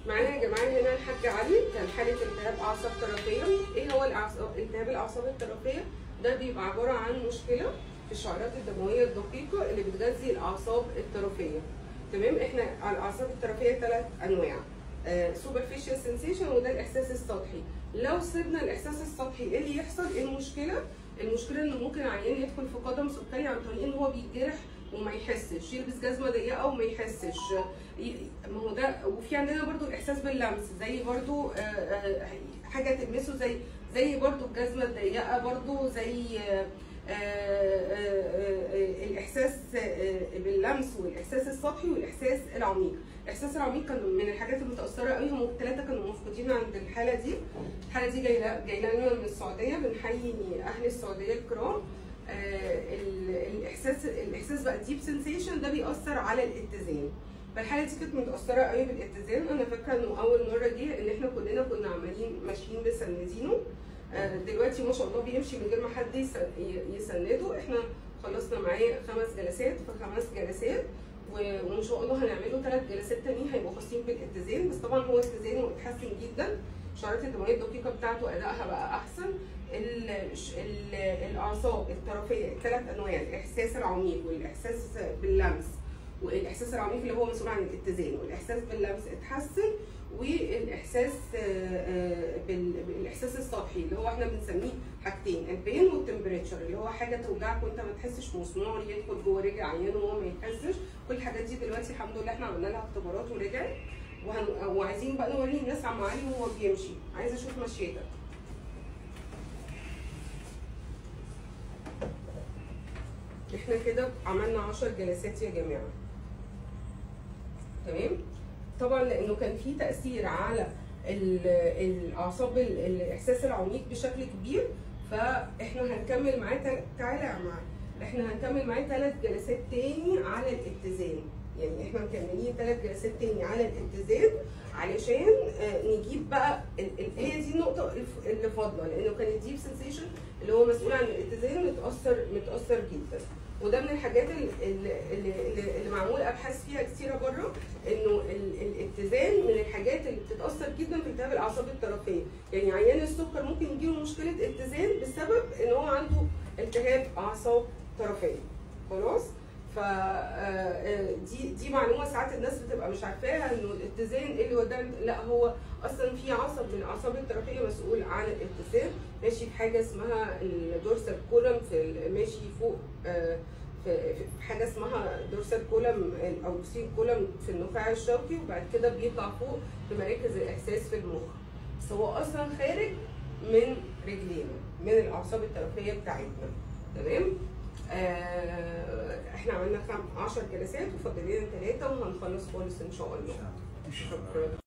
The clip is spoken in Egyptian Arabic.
معانا يا جماعه هنا الحاج علي كان حاله التهاب اعصاب طرفيه ايه هو الأعصاب- التهاب الاعصاب الطرفيه ده بيبقى عباره عن مشكله في الشعيرات الدمويه الدقيقه اللي بتغذي الاعصاب الطرفيه تمام احنا على الاعصاب الطرفيه ثلاث انواع سوبرفيشال سنسيشن وده الاحساس السطحي لو سيبنا الاحساس السطحي ايه اللي يحصل ايه المشكله المشكله ان ممكن العيان يدخل في قدم سكري عن طريق ان هو بيتجرح وما يحسش يلبس جزمه ضيقه وما يحسش ي- ما هو ده وفي عندنا برضو الاحساس باللمس زي برضو آه، آه، حاجه تلمسه زي زي برضو الجزمه الضيقه برضو زي آه، آه، آه، آه، الاحساس آه، باللمس والاحساس السطحي والاحساس العميق الاحساس العميق كان من الحاجات المتاثره قوي هم الثلاثه كانوا مفقودين عند الحاله دي الحاله دي جايه جايه لنا من السعوديه بنحيي اهل السعوديه الكرام آه، ال- الاحساس الاحساس بقى ديب سنسيشن ده بيأثر على الاتزان فالحاله دي كانت متاثره قوي بالاتزان انا فاكره انه اول مره جه ان احنا كلنا كنا عمالين ماشيين بسندينه آه، دلوقتي ما شاء الله بيمشي من غير ما حد يس- ي- يسنده احنا خلصنا معاه خمس جلسات في خمس جلسات و- وان شاء الله هنعمله ثلاث جلسات تانيين هيبقوا خاصين بالاتزان بس طبعا هو اتزانه اتحسن جدا الشعيرات الدمويه الدقيقه بتاعته ادائها بقى احسن ال ال الاعصاب الطرفيه الثلاث انواع الاحساس العميق والاحساس باللمس والاحساس العميق اللي هو مسؤول عن الاتزان والاحساس باللمس اتحسن والاحساس آه، آه، بال- بالاحساس السطحي اللي هو احنا بنسميه حاجتين البين والتمبريتشر اللي هو حاجه توجعك وانت ما تحسش مسمار يدخل جوه رجل عيان وهو ما يحسش كل الحاجات دي دلوقتي الحمد لله احنا عملنا لها اختبارات ورجعت وهن... وعايزين بقى نوري الناس عم علي وهو بيمشي عايزه اشوف مشيتك احنا كده عملنا 10 جلسات يا جماعه تمام طبعا لانه كان في تاثير على ال- الاعصاب ال- الاحساس العميق بشكل كبير فاحنا هنكمل معاه تل... تعالى يا عمار احنا هنكمل معاه ثلاث جلسات تاني على الاتزان يعني احنا مكملين ثلاث جلسات تاني على الاتزان علشان آه، نجيب بقى ال- ال- هي دي النقطه الف- اللي فاضله لانه كان الديب سنسيشن اللي هو مسؤول عن الاتزان متاثر متاثر جدا وده من الحاجات اللي, اللي, اللي, اللي معمول ابحاث فيها كتيره بره انه ال- الاتزان من الحاجات اللي بتتاثر جدا في التهاب الاعصاب الطرفيه يعني عيان السكر ممكن يجيله مشكله اتزان بسبب ان هو عنده التهاب اعصاب طرفيه خلاص ف آه، دي دي معلومه ساعات الناس بتبقى مش عارفاها انه الاتزان ايه اللي وداه لا هو اصلا في عصب من الاعصاب الطرفيه مسؤول عن الاتزان ماشي في حاجه اسمها الدورسال كولم في ال- ماشي فوق آه، في في حاجه اسمها دورسال كولم او سين كولم في النخاع الشوكي وبعد كده بيطلع فوق في مراكز الاحساس في المخ بس هو اصلا خارج من رجلينا من الاعصاب الطرفيه بتاعتنا تمام آه احنا عملنا 10 جلسات وفاضل لنا ثلاثه وهنخلص خالص ان شاء الله شكرا